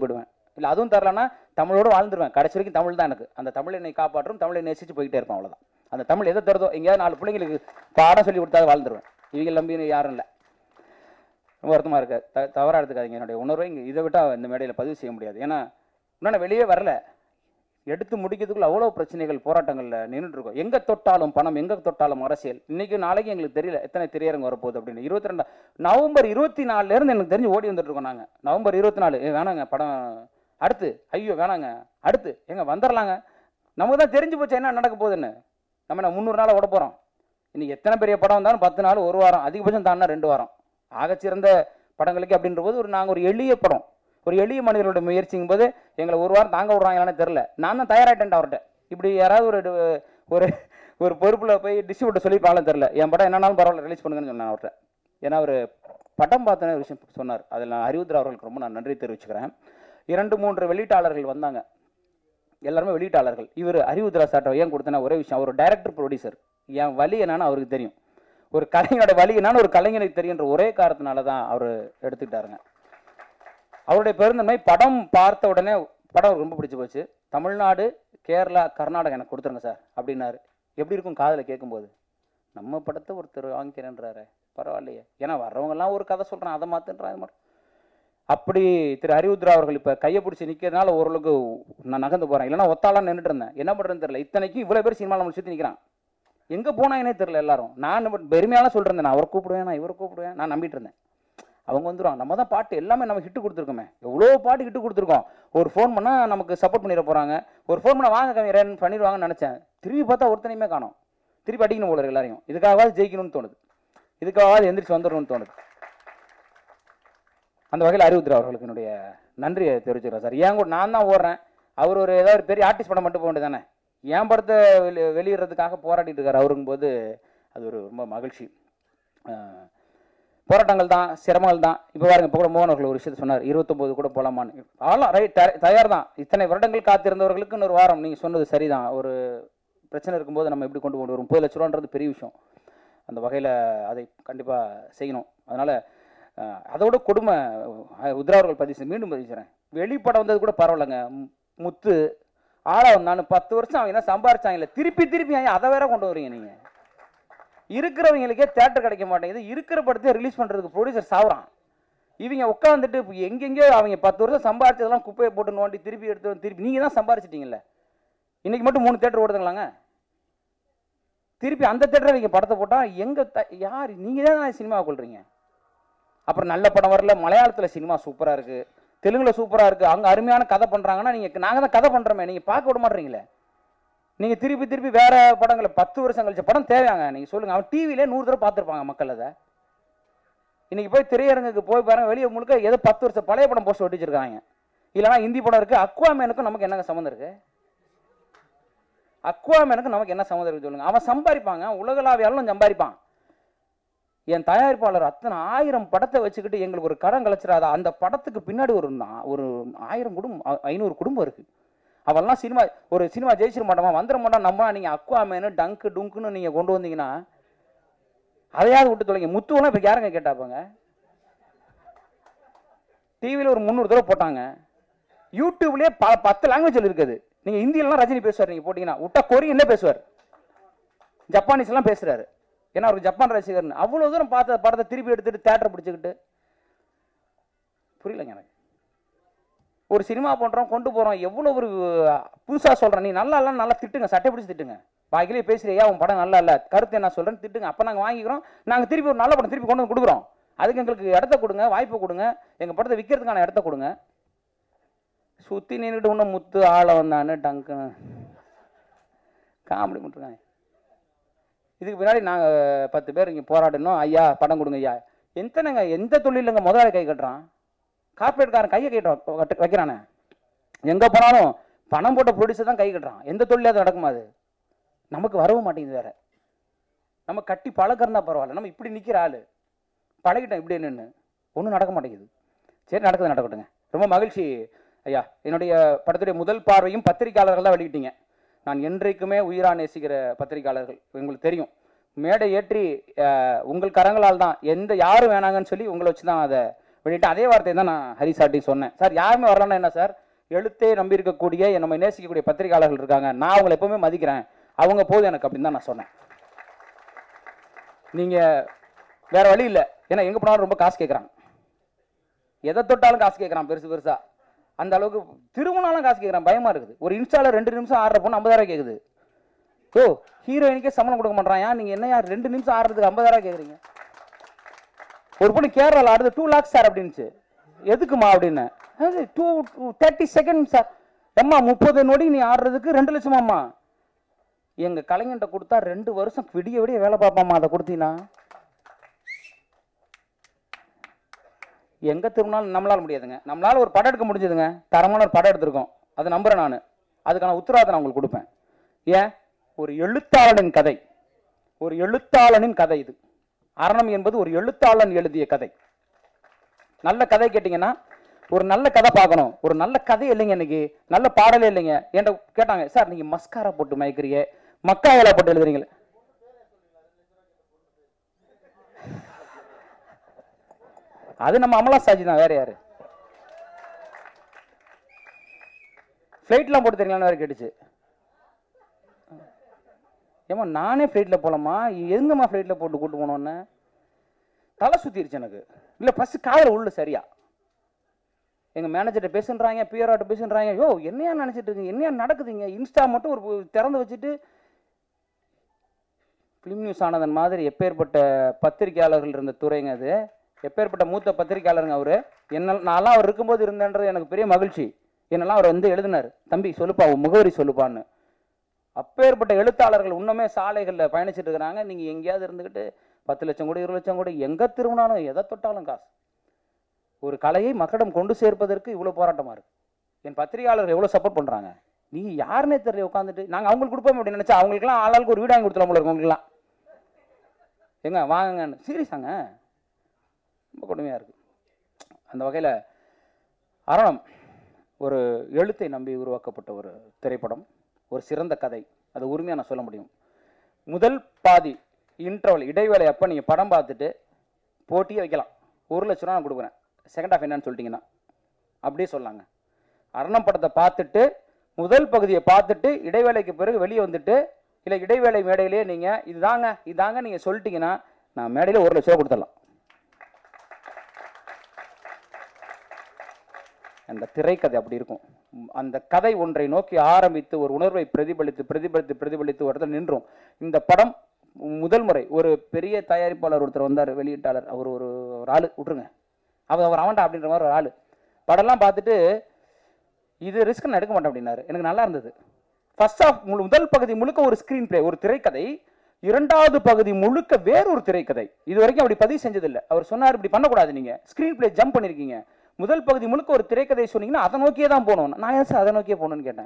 இல்லை அதுவும் தரலன்னா தமிழோடு வாழ்ந்துருவேன் கடைசி வரைக்கும் தமிழ் தான் எனக்கு அந்த தமிழ் என்னை காப்பாற்றும் தமிழை நேசிச்சு போய்கிட்டே இருப்பேன் அவ்வளோதான் அந்த தமிழ் எதை தருதோ எங்கேயாவது நாலு பிள்ளைங்களுக்கு பாடம் சொல்லி கொடுத்தா வாழ்ந்துருவேன் இவங்க நம்பி யாரும் இல்லை ரொம்ப வருத்தமாக இருக்கு த தவறாக எடுத்துக்காதீங்க என்னுடைய உணர்வை இங்கே இதை விட்டால் இந்த மேடையில் பதிவு செய்ய முடியாது ஏன்னா இன்னும் நான் வெளியே வரல எடுத்து முடிக்கிறதுக்குள்ள அவ்வளோ பிரச்சனைகள் போராட்டங்களில் நின்றுட்டு இருக்கோம் எங்கே தொட்டாலும் பணம் எங்கே தொட்டாலும் அரசியல் இன்னைக்கு நாளைக்கு எங்களுக்கு தெரியல எத்தனை திரையரங்கு வரப்போகுது அப்படின்னு இருபத்தி ரெண்டா நவம்பர் இருபத்தி நாலுலேருந்து எனக்கு தெரிஞ்சு ஓடி வந்துட்டு இருக்கோம் நாங்கள் நவம்பர் இருபத்தி நாலு ஏ வேணாங்க படம் அடுத்து ஐயோ வேணாங்க அடுத்து எங்க வந்துடலாங்க நமக்கு தான் தெரிஞ்சு போச்சு என்ன நடக்க போகுதுன்னு நம்ம என்ன முந்நூறு நாள் ஓட போகிறோம் இன்னைக்கு எத்தனை பெரிய படம் வந்தாலும் பத்து நாள் ஒரு வாரம் அதிகபட்சம் தாண்டினா ரெண்டு வாரம் ஆகச்சிறந்த படங்களுக்கு அப்படின்ற போது ஒரு நாங்கள் ஒரு எளிய படம் ஒரு எளிய மனிதர்களோட முயற்சிங்கும் போது எங்களை ஒரு வாரம் தாங்க விடுறாங்களான்னு தெரில நான் தான் தயாராகிட்டேன் அவர்கிட்ட இப்படி யாராவது ஒரு டு- ஒரு ஒரு பொறுப்பில் போய் டிஸ்ட்ரிபியூட்டர் சொல்லியிருப்பாலும் தெரில என் படம் என்னன்னாலும் பரவாயில்ல ரிலீஸ் பண்ணுங்கன்னு சொன்னேன் அவர்கிட்ட ஏன்னா அவர் படம் பார்த்தன ஒரு விஷயம் சொன்னார் அதில் நான் அறிவுத்திர அவர்களுக்கு ரொம்ப நான் நன்றி தெரிவிச்சுக்கிறேன் இரண்டு மூன்று வெளியீட்டாளர்கள் வந்தாங்க எல்லாருமே வெளியீட்டாளர்கள் இவர் அறிவுத்திரா சார்ட்ட ஏன் கொடுத்தனா ஒரே விஷயம் அவர் டைரக்டர் ப்ரொடியூசர் என் வலி என்னன்னு அவருக்கு தெரியும் ஒரு கலைஞனோட வலி என்னன்னு ஒரு கலைஞனுக்கு தெரியுன்ற ஒரே காரணத்தினால தான் அவர் எடுத்துக்கிட்டாருங்க அவருடைய பெருந்தன்மை படம் பார்த்த உடனே படம் அவருக்கு ரொம்ப பிடிச்சி போச்சு தமிழ்நாடு கேரளா கர்நாடகா எனக்கு கொடுத்துருங்க சார் அப்படின்னாரு எப்படி இருக்கும் காதில் கேட்கும்போது நம்ம படத்தை ஒருத்தர் வாங்கிக்கிறேன்றாரு பரவாயில்லையே ஏன்னா வர்றவங்கெல்லாம் ஒரு கதை சொல்கிறேன் அதை மாற்றுன்றான் இது மாதிரி அப்படி திரு அறிவுத்ரா அவர்கள் இப்போ கையை பிடிச்சி நிற்கிறதுனால ஓரளவுக்கு நான் நகர்ந்து போகிறேன் இல்லைன்னா ஒத்தாலாம் நின்றுட்டு இருந்தேன் என்ன பண்ணுறதுன்னு தெரியல இத்தனைக்கும் இவ்வளோ பேர் சினிமாவில் நம்ம சுற்றி நிற்கிறான் எங்கே போனாங்கன்னே தெரியல எல்லாரும் நான் நம்ம பெருமையால சொல்கிறேன் நான் அவர் கூப்பிடுவேன் நான் இவர் கூப்பிடுவேன் நான் நம்பிட்டு இருந்தேன் அவங்க வந்துருவாங்க நம்ம தான் பாட்டு எல்லாமே நம்ம ஹிட்டு கொடுத்துருக்கோமே எவ்வளோ பாட்டு ஹிட்டு கொடுத்துருக்கோம் ஒரு ஃபோன் பண்ணால் நமக்கு சப்போர்ட் பண்ணிட போகிறாங்க ஒரு ஃபோன் பண்ண வாங்க கவிஞரன் பண்ணிடுவாங்கன்னு நினச்சேன் திரும்பி பார்த்தா ஒருத்தனையுமே காணோம் திருப்பி அடிக்கணும் போல இருக்கு எல்லாரையும் இதுக்காகவாது ஜெயிக்கணும்னு தோணுது இதுக்காகவாது எந்திரிச்சு வந்துடணும்னு தோணுது அந்த வகையில் அறிவுத்திர அவர்களுக்கு என்னுடைய நன்றியை தெரிவிச்சுக்கிறேன் சார் ஏன் கூட நான் தான் ஓடுறேன் அவர் ஒரு ஏதாவது ஒரு பெரிய ஆர்டிஸ்ட் படம் மட்டும் போக வேண்டியதானே என் படத்தை வெளி வெளியிடுறதுக்காக போராடிட்டு இருக்காரு அவருங்கும் போது அது ஒரு ரொம்ப மகிழ்ச்சி அஹ், போராட்டங்கள் தான் சிரமங்கள் தான் இப்போ பாருங்க இப்போ கூட மோகன் அவர்கள் ஒரு விஷயத்தை சொன்னார் இருபத்தொம்போது கூட போகலாமான்னு ஆலாம் ரைட் தயார் தான் இத்தனை வருடங்கள் காத்திருந்தவர்களுக்கு இன்னொரு வாரம் நீங்கள் சொன்னது சரிதான் ஒரு பிரச்சனை இருக்கும்போது நம்ம எப்படி கொண்டு போகணும் ஒரு முப்பது லட்ச ரூபான்றது பெரிய விஷயம் அந்த வகையில் அதை கண்டிப்பாக செய்யணும் அதனால் அதோட கொடுமை அஹ், உத்ரா அவர்கள் பதிவு செய்~ மீண்டும் பதிவு செய்கிறேன் வெளிப்படம் வந்தது கூட பரவாயில்லைங்க மு- முத்து ஆளா வந்தான்னு பத்து வருஷம் அவங்க என்ன சம்பாரிச்சாங்கல்ல திருப்பி திருப்பி ஏன் அதை வேற கொண்டு வரீங்க நீங்கள் இருக்கிறவங்களுக்கே தேட்டர் கிடைக்க மாட்டேங்குது இருக்கிற படத்தை ரிலீஸ் பண்ணுறதுக்கு ப்ரொடியூசர் சாவுறான் இவங்க உட்காந்துட்டு இப்போ எங்கெங்கேயோ அவங்க பத்து வருஷம் சம்பாரிச்சதெல்லாம் குப்பையை போட்டு நோண்டி திருப்பி எடுத்து வந்து திருப்பி நீங்கள் தான் சம்பாரிச்சிட்டீங்கல்ல இன்னைக்கு மட்டும் மூணு தேட்டர் ஓடுதுங்களாங்க திருப்பி அந்த தேட்டரை நீங்கள் படத்தை போட்டால் எங்கே த யார் நீங்கள் தான் சினிமாவை கொள்றீங்க அப்புறம் நல்ல படம் வரல மலையாளத்தில் சினிமா சூப்பராக இருக்குது தெலுங்குல சூப்பராக இருக்குது அங்கே அருமையான கதை பண்ணுறாங்கன்னா நீங்கள் நாங்கள் தான் கதை பண்ணுறோமே நீங்கள் பார்க்க விட மாட்டீங்களே நீங்கள் திருப்பி திருப்பி வேற படங்களை பத்து வருஷம் கழிச்ச படம் தேவையாங்க நீங்கள் சொல்லுங்கள் அவன் டிவிலே நூறு தடவை பார்த்துருப்பாங்க மக்கள் அதை இன்னைக்கு போய் திரையரங்குக்கு போய் பாருங்க வெளியே முழுக்க ஏதோ பத்து வருஷம் பழைய படம் போஸ்ட் ஒட்டி வச்சிருக்காங்க இல்லைனா ஹிந்தி படம் இருக்கு அக்வாமேனுக்கும் நமக்கு என்னங்க சம்மந்தம் இருக்கு அக்வாமேனுக்கும் நமக்கு என்ன சம்மந்தம் இருக்கு சொல்லுங்க அவன் சம்பாதிப்பாங்க உலகளாவியாலும் சம்பாதிப்பான் என் தயாரிப்பாளர் அத்தனை ஆயிரம் படத்தை வச்சுக்கிட்டு எங்களுக்கு ஒரு கடன் கலைச்சிடாத அந்த படத்துக்கு பின்னாடி ஒரு நா- ஒரு ஆயிரம் குடும்பம் ஐ- ஐநூறு குடும்பம் இருக்கு அவெல்லாம் சினிமா ஒரு சினிமா ஜெயிச்சிட மாட்டோமா வந்துட மாட்டோம் நம்ம நீங்க அக்வாமேனு டங்கு டுங்குன்னு நீங்க கொண்டு வந்தீங்கன்னா அதையாவது விட்டு தொலைங்க முத்துவெல்லாம் இப்போ யாருங்க கேட்டாப்பாங்க டிவியில் ஒரு முந்நூறு தடவை போட்டாங்க யூடியூப்லேயே ப பத்து லாங்குவேஜில் இருக்குது நீங்கள் ஹிந்தியிலலாம் ரஜினி பேசுவார் நீங்கள் போட்டிங்கன்னா விட்டா கொரியன்லே பேசுவார் ஜப்பானீஸ் எல்லாம் பேசுறாரு ஏன்னா அவருக்கு ஜப்பான் ரசிகர்னு அவ்வளோ தூரம் பார்த்த படத்தை திருப்பி எடுத்துட்டு தேட்டர் பிடிச்சிக்கிட்டு புரியலங்க எனக்கு ஒரு சினிமா பண்ணுறோம் கொண்டு போகிறோம் எவ்வளோ ஒரு புதுசாக சொல்கிறேன் நீ நல்லா இல்லை நல்லா திட்டுங்க சட்டை பிடிச்சி திட்டுங்க வாய்க்கிலே பேசுறியா உன் படம் நல்லா இல்லை கருத்து என்ன சொல்கிறேன்னு திட்டுங்க அப்போ நாங்கள் வாங்கிக்கிறோம் நாங்கள் திருப்பி ஒரு நல்ல படம் திருப்பி கொண்டு வந்து கொடுக்குறோம் அதுக்கு எங்களுக்கு இடத்த கொடுங்க வாய்ப்பு கொடுங்க எங்கள் படத்தை விற்கிறதுக்கான இடத்த கொடுங்க சுற்றி நின்றுட்டு இன்னும் முத்து ஆள வந்தான்னு டங்குன்னு காமெடி பண்ணிருக்காங்க இதுக்கு பின்னாடி நாங்கள் பத்து பேர் இங்கே போராடணும் ஐயா படம் கொடுங்க ஐயா எத்தனைங்க எந்த தொழிலுங்க முதலாளி கை கட்டுறான் கார்பரேட்காரன் கையை கட்டுறான் கட்டு- வைக்கிறானே எங்கே போனாலும் பணம் போட்ட ப்ரொடியூசர் தான் கை கட்டுறான் எந்த தொழிலும் அது நடக்குமா அது நமக்கு வரவும் மாட்டேங்குது வேற நம்ம கட்டி பழக்கிறதா பரவாயில்ல நம்ம இப்படி நிற்கிற ஆள் பழகிட்டோம் இப்படி நின்று ஒன்றும் நடக்க மாட்டேங்குது சரி நடக்குது நடக்கட்டுங்க ரொம்ப மகிழ்ச்சி ஐயா என்னுடைய படத்துடைய முதல் பார்வையும் பத்திரிக்கையாளர்கள் தான் வெளியிட்டீங்க நான் என்றைக்குமே உயிரா நேசிக்கிற பத்திரிக்கையாளர்கள் உங்களுக்கு தெரியும் மேடை ஏற்றி அஹ், உங்கள் கரங்களால் தான் எந்த யாரும் வேணாங்கன்னு சொல்லி உங்களை வச்சு தான் அதை வெளியிட்டேன் அதே வார்த்தையை தான் நான் ஹரிசாட்டி சொன்னேன் சார் யாருமே வரலன்னா என்ன சார் எழுத்தே நம்பி இருக்கக்கூடிய நம்மை நேசிக்கக்கூடிய பத்திரிகையாளர்கள் இருக்காங்க நான் அவங்களை எப்பவுமே மதிக்கிறேன் அவங்க போதும் எனக்கு அப்படின்னு தான் நான் சொன்னேன் நீங்க வேற வழி இல்லை ஏன்னா எங்க போனாலும் ரொம்ப காசு கேட்குறாங்க எதை தொட்டாலும் காசு கேட்குறான் பெருசு பெருசா அந்த அளவுக்கு திருமணாலும் காசு கேட்குறான் பயமா இருக்குது ஒரு இன்ஸ்டால ரெண்டு நிமிஷம் ஆடுற பொண்ணு ஐம்பதாயிரம் கேட்குது ஓ ஹீரோயினுக்கே சம்பளம் கொடுக்க மாட்டான் ஏன் நீங்க என்ன யார் ரெண்டு நிமிஷம் ஆடுறதுக்கு ஐம்பதாயிரம் கேட்குறீங்க ஒரு பொண்ணு கேரளால ஆடுது டூ லேக்ஸ் சார் அப்படின்னுச்சு எதுக்குமா அப்படின்னு அது டூ தேர்ட்டி செகண்ட் சார் அம்மா முப்பது நொடி நீ ஆடுறதுக்கு ரெண்டு லட்சமாம்மா எங்க கலைஞன்ட்ட கொடுத்தா ரெண்டு வருஷம் விடிய விடிய வேலை பார்ப்பாம்மா அதை கொடுத்தீங்கன்னா எங்க திரும்பினாலும் நம்மளால முடியாதுங்க நம்மளால ஒரு படம் எடுக்க முடிஞ்சதுங்க தரமான ஒரு படம் எடுத்திருக்கோம் அதை நம்புறேன் நான் அதுக்கான உத்தரவாதம் நான் உங்களுக்கு கொடுப்பேன் ஏன் ஒரு எழுத்தாளனின் கதை ஒரு எழுத்தாளனின் கதை இது அரணம் என்பது ஒரு எழுத்தாளன் எழுதிய கதை நல்ல கதை கேட்டிங்கன்னா ஒரு நல்ல கதை பார்க்கணும் ஒரு நல்ல கதை இல்லைங்க இன்னைக்கு நல்ல பாடலே இல்லைங்க என்கிட்ட கேட்டாங்க சார் நீங்க மஸ்காரா போட்டு மயக்கிறீங்க மக்காயலா போட்டு எழுதுறீங்களே அது நம்ம அமலா சாஜி தான் வேற யாரு ஃப்ளைட்லாம் போட்டு தெரியுங்களான்னு வேற கேட்டுச்சு ஏமா நானே ஃப்ளைட்டில் போகலாமா எங்கம்மா ஃப்ளைட்டில் போட்டு கூட்டு போனோன்னு தலை சுற்றிருச்சு எனக்கு இல்லை ஃபஸ்ட்டு காதில் உள்ள சரியா எங்கள் மேனேஜர்கிட்ட பேசுன்றாங்க பிஆர்ஆட்ட பேசுன்றாங்க யோ என்னையா நினச்சிட்டு இருக்கீங்க என்னையா நடக்குதுங்க இன்ஸ்டா மட்டும் ஒரு திறந்து வச்சுட்டு ஃபிலிம் நியூஸ் ஆனதன் மாதிரி எப்பேற்பட்ட பத்திரிகையாளர்கள் இருந்த துறைங்க அது எப்பேற்பட்ட மூத்த பத்திரிகையாளருங்க அவரு என்ன நான்லாம் அவர் இருக்கும்போது இருந்தேன்றது எனக்கு பெரிய மகிழ்ச்சி என்னெல்லாம் அவர் வந்து எழுதினார் தம்பி சொல்லுப்பா உன் முகவரி சொல்லுப்பான்னு அப்பேற்பட்ட எழுத்தாளர்கள் இன்னுமே சாலைகளில் பயணிச்சுட்டு இருக்கிறாங்க நீங்கள் எங்கேயாவது இருந்துக்கிட்டு பத்து லட்சம் கூட இருபது லட்சம் கூட எங்கே திரும்பினாலும் எதை தொட்டாலும் காசு ஒரு கலையை மக்களிடம் கொண்டு சேர்ப்பதற்கு இவ்வளோ போராட்டமாக இருக்கு என் பத்திரிகையாளர்கள் எவ்வளோ சப்போர்ட் பண்ணுறாங்க நீ யாருன்னே தெரியல உட்காந்துட்டு நாங்கள் அவங்களுக்கு கொடுப்போம் அப்படின்னு நினச்சா அவங்களுக்குலாம் ஆளாளுக்கு ஒரு வீடு வாங்கி கொடுத்துலாம் போல இருக்கு உங்களுக்குலாம் எங்க வாங்குங்கன்னு சீரியஸாங்க ரொம்ப கொடுமையாக இருக்கு அந்த வகையில் அரணம் ஒரு எழுத்தை நம்பி உருவாக்கப்பட்ட ஒரு திரைப்படம் ஒரு சிறந்த கதை அது உரிமையாக நான் சொல்ல முடியும் முதல் பாதி இன்டர்வல் இடைவேளை அப்போ நீங்கள் படம் பார்த்துட்டு போட்டியே வைக்கலாம் ஒரு லட்ச ரூபா நான் கொடுக்குறேன் செகண்ட் ஹாஃப் என்னன்னு சொல்லிட்டீங்கன்னா அப்படியே சொல்லாங்க அரணம் படத்தை பார்த்துட்டு முதல் பகுதியை பார்த்துட்டு இடைவேளைக்கு பிறகு வெளியே வந்துட்டு இல்லை இடைவேளை மேடையிலேயே நீங்கள் இதுதாங்க இதாங்க நீங்கள் சொல்லிட்டீங்கன்னா நான் மேடையில் ஒரு லட்ச ரூபா கொடுத்துடலாம் அந்த திரைக்கதை அப்படி இருக்கும் உம், அந்த கதை ஒன்றை நோக்கி ஆரம்பித்து ஒரு உணர்வை பிரதிபலித்து பிரதிபலித்து பிரதிபலித்து ஒரு இடத்துல நின்றும் இந்த படம் முதல் முறை ஒரு பெரிய தயாரிப்பாளர் ஒருத்தர் வந்தார் வெளியீட்டாளர் அவர் ஒரு ஒரு ஆளு விட்டுருங்க அவர் அவர் அவன்டா அப்படின்ற மாதிரி ஒரு ஆளு படம்லாம் பார்த்துட்டு இது ரிஸ்க் நான் எடுக்க மாட்டேன் அப்படின்னாரு எனக்கு நல்லா இருந்தது ஃபர்ஸ்ட் ஆஃப் முதல் பகுதி முழுக்க ஒரு ஸ்கிரீன் பிளே ஒரு திரைக்கதை இரண்டாவது பகுதி முழுக்க வேறொரு திரைக்கதை இது வரைக்கும் அப்படி பதிவு செஞ்சதில்லை அவர் சொன்னார் இப்படி பண்ணக்கூடாது நீங்க ஸ்கிரீன் பிளே ஜம்ப் பண்ணிருக்கீங்க முதல் பகுதி முழுக்க ஒரு திரைக்கதை சொன்னீங்கன்னா அதை நோக்கியே தான் போகணும் நான் ஏன் சார் அதை நோக்கியே போகணும்னு கேட்டேன்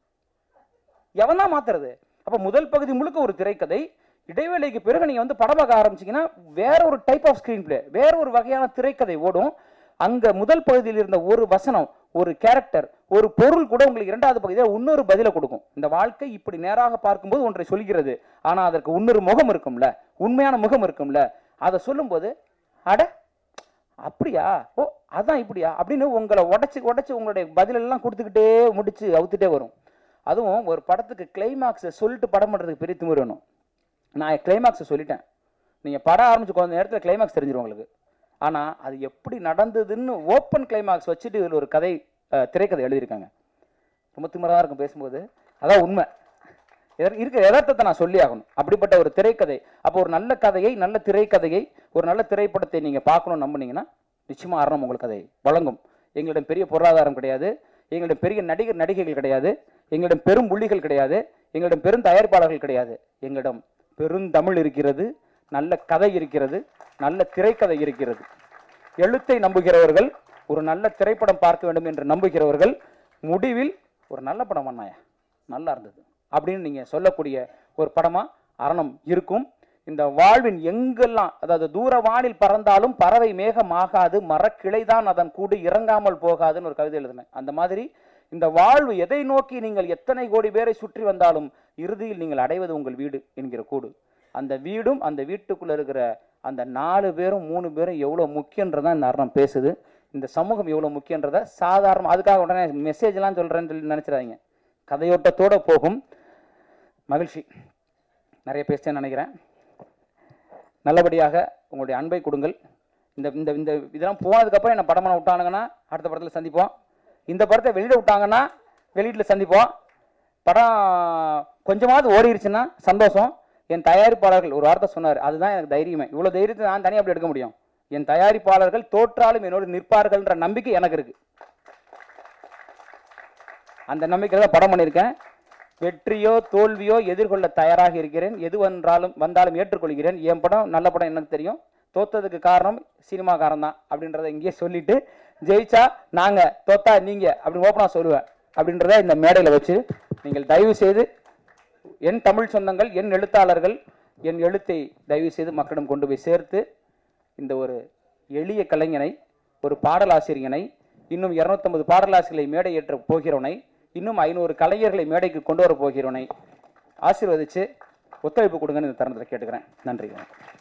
எவன் தான் மாத்துறது அப்ப முதல் பகுதி முழுக்க ஒரு திரைக்கதை இடைவேளைக்கு பிறகு நீங்க வந்து படம் பார்க்க ஆரம்பிச்சீங்கன்னா வேற ஒரு டைப் ஆஃப் ஸ்கிரீன் பிளே வேற ஒரு வகையான திரைக்கதை ஓடும் அங்க முதல் பகுதியில் இருந்த ஒரு வசனம் ஒரு கேரக்டர் ஒரு பொருள் கூட உங்களுக்கு இரண்டாவது பகுதியில் இன்னொரு பதிலை கொடுக்கும் இந்த வாழ்க்கை இப்படி நேராக பார்க்கும்போது ஒன்றை சொல்கிறது ஆனா அதற்கு இன்னொரு முகம் இருக்கும்ல உண்மையான முகம் இருக்கும்ல அதை சொல்லும்போது அட அப்படியா ஓ அதான் இப்படியா அப்படின்னு உங்களை உடைச்சு உடைச்சு உங்களுடைய பதிலெல்லாம் கொடுத்துக்கிட்டே முடிச்சு அவுத்துட்டே வரும் அதுவும் ஒரு படத்துக்கு கிளைமாக்ஸை சொல்லிட்டு படம் பண்ணுறதுக்கு பெரிய திமிரு வேணும் நான் கிளைமாக்ஸை சொல்லிட்டேன் நீங்கள் படம் ஆரம்பிச்சு கொஞ்ச நேரத்தில் கிளைமாக்ஸ் தெரிஞ்சிடும் உங்களுக்கு ஆனால் அது எப்படி நடந்ததுன்னு ஓப்பன் கிளைமாக்ஸ் வச்சுட்டு இதில் ஒரு கதை அஹ், திரைக்கதை எழுதியிருக்காங்க ரொம்ப திமிராக இருக்கும் பேசும்போது அதான் உண்மை இதற்கு இருக்கிற யதார்த்தத்தை நான் சொல்லி ஆகணும் அப்படிப்பட்ட ஒரு திரைக்கதை அப்போ ஒரு நல்ல கதையை நல்ல திரைக்கதையை ஒரு நல்ல திரைப்படத்தை நீங்கள் பார்க்கணும்னு நம்புனீங்கன்னா நிச்சயமா அரணம் உங்களுக்கு அதை வழங்கும் எங்களிடம் பெரிய பொருளாதாரம் கிடையாது எங்களிடம் பெரிய நடிகர் நடிகைகள் கிடையாது எங்களிடம் பெரும் புள்ளிகள் கிடையாது எங்களிடம் பெரும் தயாரிப்பாளர்கள் கிடையாது எங்களிடம் பெருந்தமிழ் இருக்கிறது நல்ல கதை இருக்கிறது நல்ல திரைக்கதை இருக்கிறது எழுத்தை நம்புகிறவர்கள் ஒரு நல்ல திரைப்படம் பார்க்க வேண்டும் என்று நம்புகிறவர்கள் முடிவில் ஒரு நல்ல படம் பண்ணாயா நல்லா இருந்தது அப்படின்னு நீங்க சொல்லக்கூடிய ஒரு படமா அரணம் இருக்கும் இந்த வாழ்வின் எங்கெல்லாம் அதாவது தூர வானில் பறந்தாலும் பறவை மேகம் ஆகாது மரக்கிளைதான் அதன் கூடு இறங்காமல் போகாதுன்னு ஒரு கவிதை எழுதினேன் அந்த மாதிரி இந்த வாழ்வு எதை நோக்கி நீங்கள் எத்தனை கோடி பேரை சுற்றி வந்தாலும் இறுதியில் நீங்கள் அடைவது உங்கள் வீடு என்கிற கூடு அந்த வீடும் அந்த வீட்டுக்குள்ள இருக்கிற அந்த நாலு பேரும் மூணு பேரும் எவ்வளவு முக்கியன்றதான் இந்த அரணம் பேசுது இந்த சமூகம் எவ்வளோ முக்கியன்றதை சாதாரண அதுக்காக உடனே மெசேஜ்லாம் சொல்கிறேன்னு சொல்லி நினச்சிடாதீங்க கதையோட்டத்தோட போகும் மகிழ்ச்சி நிறைய பேசிட்டேன்னு நினைக்கிறேன் நல்லபடியாக உங்களுடைய அன்பை கொடுங்கள் இந்த இந்த இந்த இதெல்லாம் போனதுக்கப்புறம் என்ன படமான விட்டானுங்கன்னா அடுத்த படத்தில் சந்திப்போம் இந்த படத்தை வெளியிட விட்டாங்கன்னா வெளியீட்டில் சந்திப்போம் படம் கொஞ்சமாவது ஓடிருச்சுன்னா சந்தோஷம் என் தயாரிப்பாளர்கள் ஒரு வார்த்தை சொன்னார் அதுதான் எனக்கு தைரியமே இவ்வளோ தைரியத்தை நான் தனியாக அப்படி எடுக்க முடியும் என் தயாரிப்பாளர்கள் தோற்றாலும் என்னோடு நிற்பார்கள்ன்ற நம்பிக்கை எனக்கு இருக்கு அந்த நம்பிக்கையில் தான் படம் பண்ணியிருக்கேன் வெற்றியோ தோல்வியோ எதிர்கொள்ள தயாராக இருக்கிறேன் எது வந்தாலும் வந்தாலும் ஏற்றுக்கொள்கிறேன் என் படம் நல்ல படம் எனக்கு தெரியும் தோத்ததுக்கு காரணம் சினிமாக்காரன் தான் அப்படின்றத இங்கேயே சொல்லிட்டு ஜெயிச்சா நாங்க தோத்தா நீங்க அப்படி ஓப்பனா சொல்லுவேன் அப்படின்றத இந்த மேடையில் வச்சு நீங்கள் தயவு செய்து என் தமிழ் சொந்தங்கள் என் எழுத்தாளர்கள் என் எழுத்தை தயவு செய்து மக்களிடம் கொண்டு போய் சேர்த்து இந்த ஒரு எளிய கலைஞனை ஒரு பாடலாசிரியனை இன்னும் இருநூத்தம்பது பாடலாசிரியர்களை மேடை ஏற்ற போகிறவனை இன்னும் ஐநூறு கலைஞர்களை மேடைக்கு கொண்டு வர போகிறவனை ஆசீர்வதிச்சு ஒத்துழைப்பு கொடுங்கன்னு இந்த தருணத்தில் கேட்டுக்கிறேன் நன்றி